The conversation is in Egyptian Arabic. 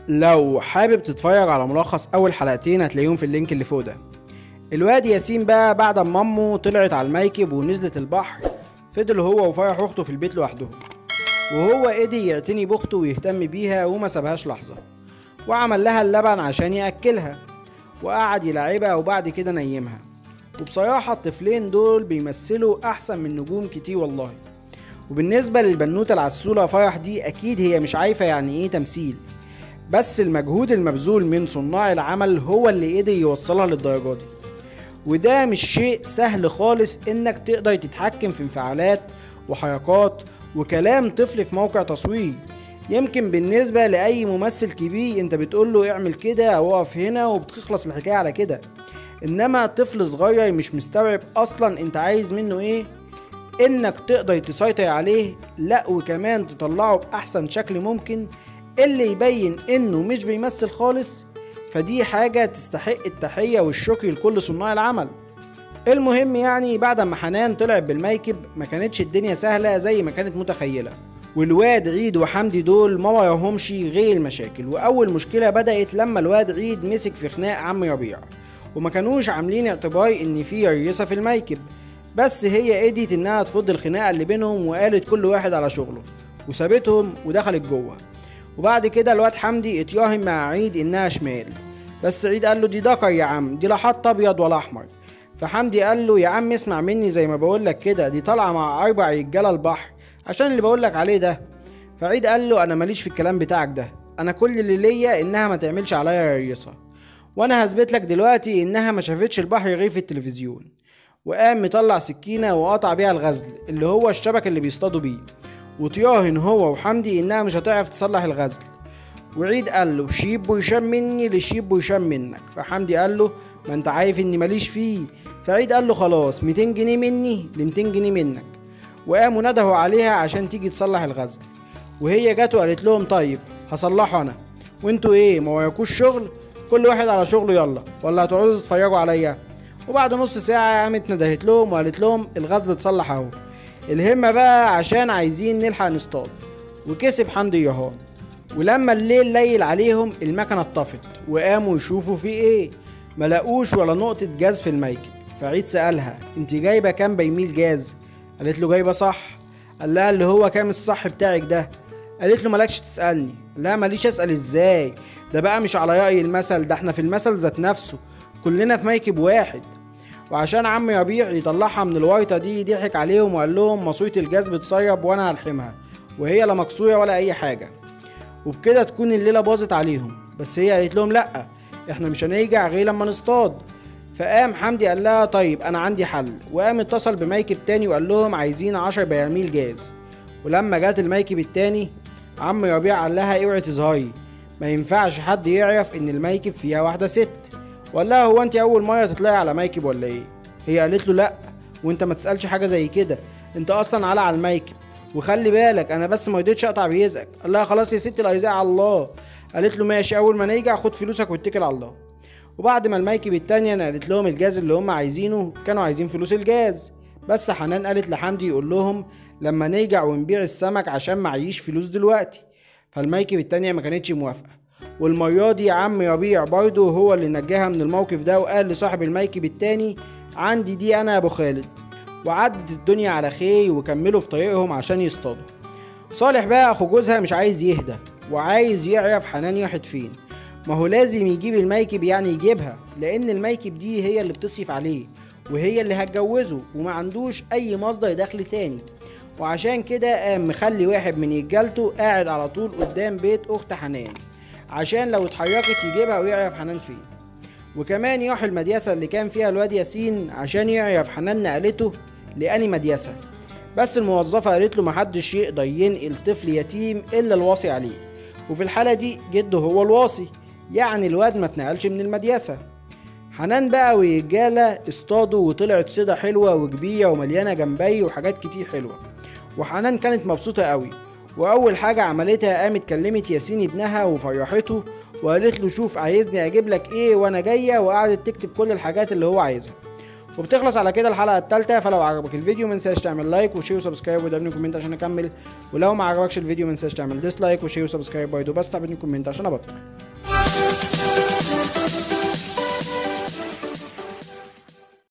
لو حابب تتفرج على ملخص اول حلقتين هتلاقيهم في اللينك اللي فوق ده الواد ياسين بقى بعد ما امه طلعت على المركب ونزلت البحر فضل هو وفرح اخته في البيت لوحدهم وهو قدر يعتني باخته ويهتم بيها وما سابهاش لحظه وعمل لها اللبن عشان ياكلها وقعد يلعبها وبعد كده نيمها وبصراحه الطفلين دول بيمثلوا احسن من نجوم كتير والله وبالنسبه للبنوته العسوله فرح دي اكيد هي مش عارفه يعني ايه تمثيل بس المجهود المبذول من صناع العمل هو اللي قدر يوصلها للدرجه دي وده مش شيء سهل خالص انك تقدر تتحكم في انفعالات وحركات وكلام طفل في موقع تصوير يمكن بالنسبة لأي ممثل كبير انت بتقول له اعمل كده او اقف هنا وبتخلص الحكاية على كده انما طفل صغير مش مستوعب اصلا انت عايز منه ايه انك تقدر تسيطر عليه لا وكمان تطلعه باحسن شكل ممكن اللي يبين انه مش بيمثل خالص فدي حاجة تستحق التحية والشكر لكل صناع العمل المهم يعني بعد ما حنان طلعت بالمركب ما كانتش الدنيا سهلة زي ما كانت متخيلة والواد عيد وحمدي دول ما وراهمش غير المشاكل واول مشكلة بدأت لما الواد عيد مسك في خناق عم ربيع وما كانوش عاملين اعتبار ان في ريسة في المركب بس هي قدرت انها تفض الخناقة اللي بينهم وقالت كل واحد على شغله وسابتهم ودخلت جوه وبعد كده الواد حمدي اتياهم مع عيد انها شمال بس عيد قال له دي دكر يا عم دي لا حط ابيض ولا احمر فحمدي قال له يا عم اسمع مني زي ما بقول لك كده دي طالعه مع اربع رجاله البحر عشان اللي بقول لك عليه ده فعيد قال له انا ماليش في الكلام بتاعك ده انا كل اللي ليا انها ما تعملش عليا ريصه وانا هثبت لك دلوقتي انها ما شافتش البحر غير في التلفزيون وقام مطلع سكينه وقطع بيها الغزل اللي هو الشبك اللي بيصطادوا بيه وطياهن هو وحمدي انها مش هتعرف تصلح الغزل وعيد قال له شيب ويشم مني لشيب ويشم منك فحمدي قال له ما انت عارف اني ماليش فيه فعيد قال له خلاص 200 جنيه مني ل 200 جنيه منك وقاموا ندهوا عليها عشان تيجي تصلح الغزل وهي جت وقالت لهم طيب هصلحه انا وانتوا ايه ما وراكوش شغل كل واحد على شغله يلا ولا هتقعدوا تتفرجوا عليا وبعد نص ساعة قامت ندهت لهم وقالت لهم الغزل اتصلح اهو الهمة بقى عشان عايزين نلحق نصطاد وكسب حمدي يهان ولما الليل ليل عليهم المكنة اتطفت وقاموا يشوفوا في ايه ملاقوش ولا نقطة جاز في المركب فعيد سألها انت جايبة كام بيميل جاز قالت له جايبة صح قال لها اللي هو كام الصح بتاعك ده قالت له مالكش تسألني لا ماليش أسأل ازاي ده بقى مش على رأي المثل ده احنا في المثل ذات نفسه كلنا في مركب واحد وعشان عم ربيع يطلعها من الورطة دي ضحك عليهم وقال لهم ماسورة الجاز بتصيب وانا هلحمها وهي لا مكسورة ولا أي حاجة وبكده تكون الليلة باظت عليهم بس هي قالت لهم لأ احنا مش هنرجع غير لما نصطاد فقام حمدي قال لها طيب انا عندي حل وقام اتصل بمركب تاني وقال لهم عايزين عشر براميل جاز ولما جات المركب التاني عم ربيع قال لها اوعي تظهري ما ينفعش حد يعرف ان المركب فيها واحدة ست وقال لها هو انت اول مرة تطلعي على مركب ولا ايه هي قالت له لا وانت ما تسألش حاجة زي كده انت اصلا على على المركب وخلي بالك انا بس ما رضيتش اقطع بيزقك قال لها خلاص يا ستي الارزاق على الله قالت له ماشي اول ما نرجع خد فلوسك واتكل على الله وبعد ما المركب التانية نقلت لهم الجاز اللي هم عايزينه كانوا عايزين فلوس الجاز بس حنان قالت لحمدي يقول لهم لما نرجع ونبيع السمك عشان معيش فلوس دلوقتي فالمركب التانية ما كانتش موافقة والمرة دي عم ربيع برضه هو اللي نجاها من الموقف ده وقال لصاحب المركب التاني عندي دي انا يا ابو خالد وعدت الدنيا على خير وكملوا في طريقهم عشان يصطادوا صالح بقى اخو جوزها مش عايز يهدى وعايز يعرف حنان راحت فين ما هو لازم يجيب المركب يعني يجيبها لان المركب دي هي اللي بتصرف عليه وهي اللي هتجوزه وما عندوش اي مصدر دخل تاني وعشان كده قام مخلي واحد من رجالته قاعد على طول قدام بيت اخت حنان عشان لو اتحركت يجيبها ويعرف حنان فين وكمان راح المديسة اللي كان فيها الواد ياسين عشان يعرف حنان نقلته لأني مديسة بس الموظفة قالت له محدش يقدر ينقل طفل يتيم إلا الواصي عليه وفي الحالة دي جده هو الواصي يعني الواد ما اتنقلش من المديسة حنان بقى ورجالة اصطادوا وطلعت صيدة حلوة وكبيرة ومليانة جمبري وحاجات كتير حلوة وحنان كانت مبسوطة قوي وأول حاجة عملتها قامت كلمت ياسين ابنها وفرحته وقالت له شوف عايزني أجيب لك إيه وأنا جاية وقعدت تكتب كل الحاجات اللي هو عايزها وبتخلص على كده الحلقه الثالثه فلو عجبك الفيديو منساش تعمل لايك وشير وسبسكرايب وتعمل كومنت عشان اكمل ولو ما عجبكش الفيديو منساش تعمل ديسلايك وشير وسبسكرايب برضه بس تعمل كومنت عشان ابطل